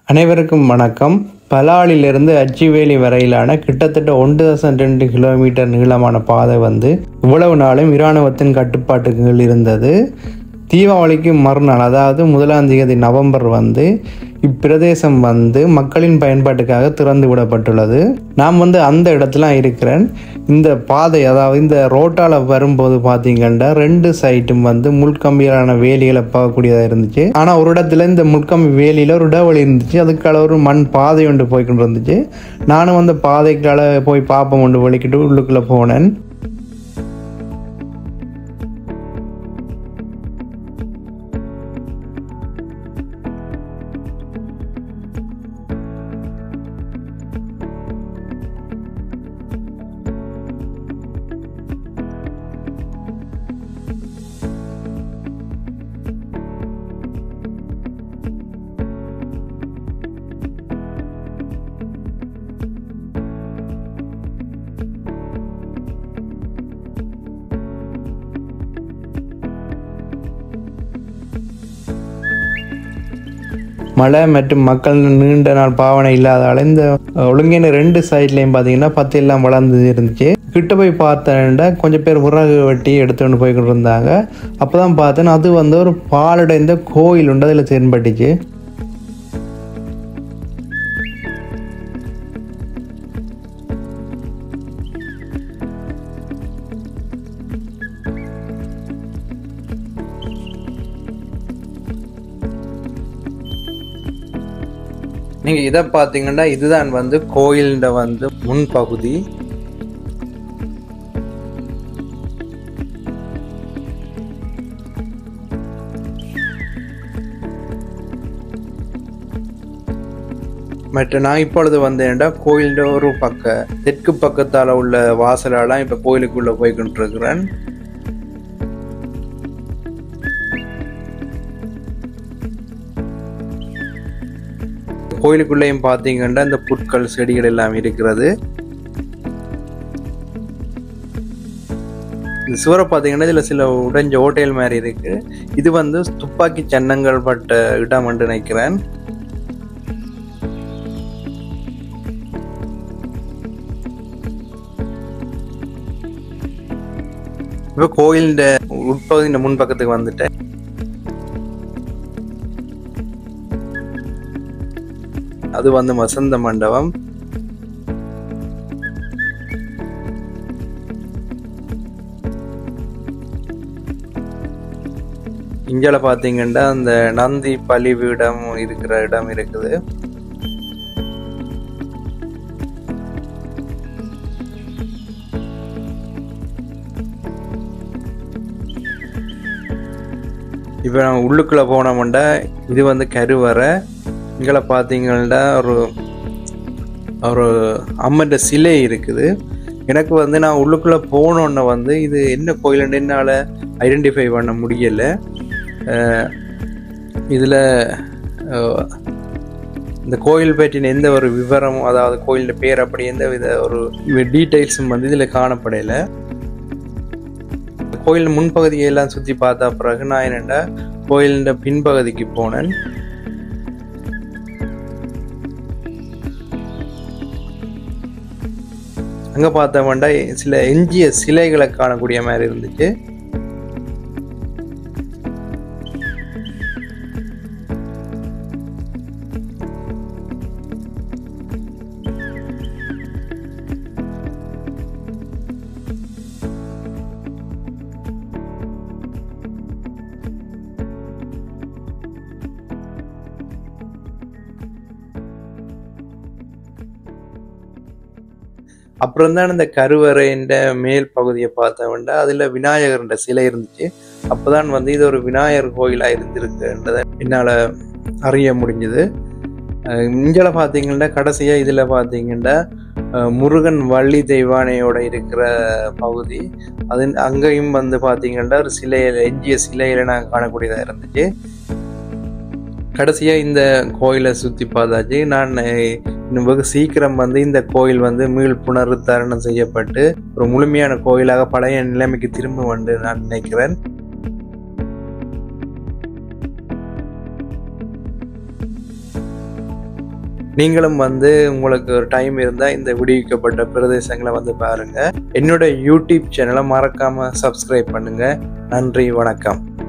அனைவருக்கும் வணக்கம் பலாலிலிருந்து அச்சிவேலி வரையிலான கிட்டத்தட்ட ஒன்று தசம் ரெண்டு கிலோமீட்டர் நீளமான பாதை வந்து இவ்வளவு நாளும் இராணுவத்தின் கட்டுப்பாட்டுக்கு கீழ் இருந்தது தீபாவளிக்கு மறுநாள் அதாவது முதலாம் தேதி நவம்பர் வந்து இப்பிரதேசம் வந்து மக்களின் பயன்பாட்டுக்காக திறந்து விடப்பட்டுள்ளது நான் வந்து அந்த இடத்துல இருக்கிறேன் இந்த பாதை அதாவது இந்த ரோட்டால் வரும்போது பார்த்தீங்கன்னா ரெண்டு சைட்டும் வந்து முள்கம்பியிலான வேலிகளை பார்க்கக்கூடியதாக இருந்துச்சு ஆனால் ஒரு இடத்துல இந்த முள்கம்பி வேலியில் ஒரு இடவழி இருந்துச்சு அதுக்கால ஒரு மண் பாதை ஒன்று போய்கிட்டு இருந்துச்சு நானும் அந்த பாதைக்கால போய் பார்ப்போம் ஒன்று வலிக்கிட்டு உள்ளுக்குள்ளே போனேன் மழை மற்றும் மக்கள் நீண்ட நாள் பாவனை இல்லாதால இந்த ஒழுங்கின ரெண்டு சைட்லையும் பார்த்தீங்கன்னா பத்து எல்லாம் வளர்ந்து இருந்துச்சு கிட்ட போய் பார்த்தேன்டா கொஞ்சம் பேர் விறகு வெட்டி எடுத்துகிட்டு போய்கிட்டு இருந்தாங்க அப்போ தான் பார்த்தேன் அது வந்து ஒரு பாலடைந்த கோயில் உண்டு அதில் தென்பட்டுச்சு நீங்க இதை பார்த்தீங்கன்னா இதுதான் வந்து கோயில்ட வந்து முன்பகுதி மற்ற நான் இப்பொழுது வந்தேன்டா கோயில்ட ஒரு பக்க தெற்கு பக்கத்தால உள்ள வாசலாலாம் இப்ப கோயிலுக்குள்ள போய்கிட்டு இருக்கிறேன் கோயிலுக்குள்ளேயும் பார்த்தீங்கன்னா இந்த புற்கள் செடிகள் எல்லாம் இருக்கிறது இந்த சுவரை பார்த்தீங்கன்னா இதில் சில உடைஞ்ச ஓட்டைகள் மாதிரி இருக்கு இது வந்து துப்பாக்கி சன்னங்கள் பட்ட இடம் என்று நினைக்கிறேன் இப்போ கோயிலின் உட்பகுதியின் முன்பக்கத்துக்கு வந்துட்டேன் அது வந்து வசந்த மண்டபம் இஞ்சால பாத்தீங்கன்னா அந்த நந்தி பலிபீடம் இருக்கிற இடம் இருக்குது இப்போ நம்ம உள்ளுக்குள்ள போனோம்னா இது வந்து கருவறை இங்கே பார்த்தீங்கன்னா ஒரு ஒரு அம்மன் சிலை இருக்குது எனக்கு வந்து நான் உள்ளுக்குள்ளே போனோன்னே வந்து இது என்ன கோயிலுன்னு என்னால் ஐடென்டிஃபை பண்ண முடியலை இதில் இந்த கோயில் பற்றின எந்த ஒரு விவரமும் அதாவது கோயிலோட பேர் அப்படி எந்த வித ஒரு டீட்டெயில்ஸும் வந்து இதில் காணப்படையில கோயில் முன்பகுதியெல்லாம் சுற்றி பார்த்த பிறகு நான் என்னென்னா கோயிலின் பின்பகுதிக்கு போனேன் அங்கே பார்த்தோம்னா சில எஞ்சிய சிலைகளை காணக்கூடிய மாதிரி இருந்துச்சு அப்புறம் தான் இந்த கருவறைன்ற மேல் பகுதியை பார்த்தவன்டா அதில் விநாயகர்ன்ற சிலை இருந்துச்சு அப்போதான் வந்து இது ஒரு விநாயகர் கோயிலாக இருந்திருக்குன்றதை என்னால் அறிய முடிஞ்சது இங்கே பார்த்தீங்கன்னா கடைசியாக இதில் பார்த்தீங்கன்னா முருகன் வள்ளி தெய்வானையோட இருக்கிற பகுதி அது அங்கேயும் வந்து பார்த்தீங்கன்னா ஒரு சிலையில் எஞ்சிய சிலையில நான் காணக்கூடியதாக இருந்துச்சு கடைசியாக இந்த கோயிலை சுற்றி பார்த்தாச்சு நான் இன்னும் வெகு சீக்கிரம் வந்து இந்த கோயில் வந்து மீள் புனருத்தாரணம் செய்யப்பட்டு ஒரு முழுமையான கோயிலாக பழைய நிலைமைக்கு திரும்ப வந்து நான் நினைக்கிறேன் நீங்களும் வந்து உங்களுக்கு ஒரு டைம் இருந்தால் இந்த விடுவிக்கப்பட்ட பிரதேசங்களை வந்து பாருங்கள் என்னோட யூடியூப் சேனலை மறக்காமல் சப்ஸ்கிரைப் பண்ணுங்கள் நன்றி வணக்கம்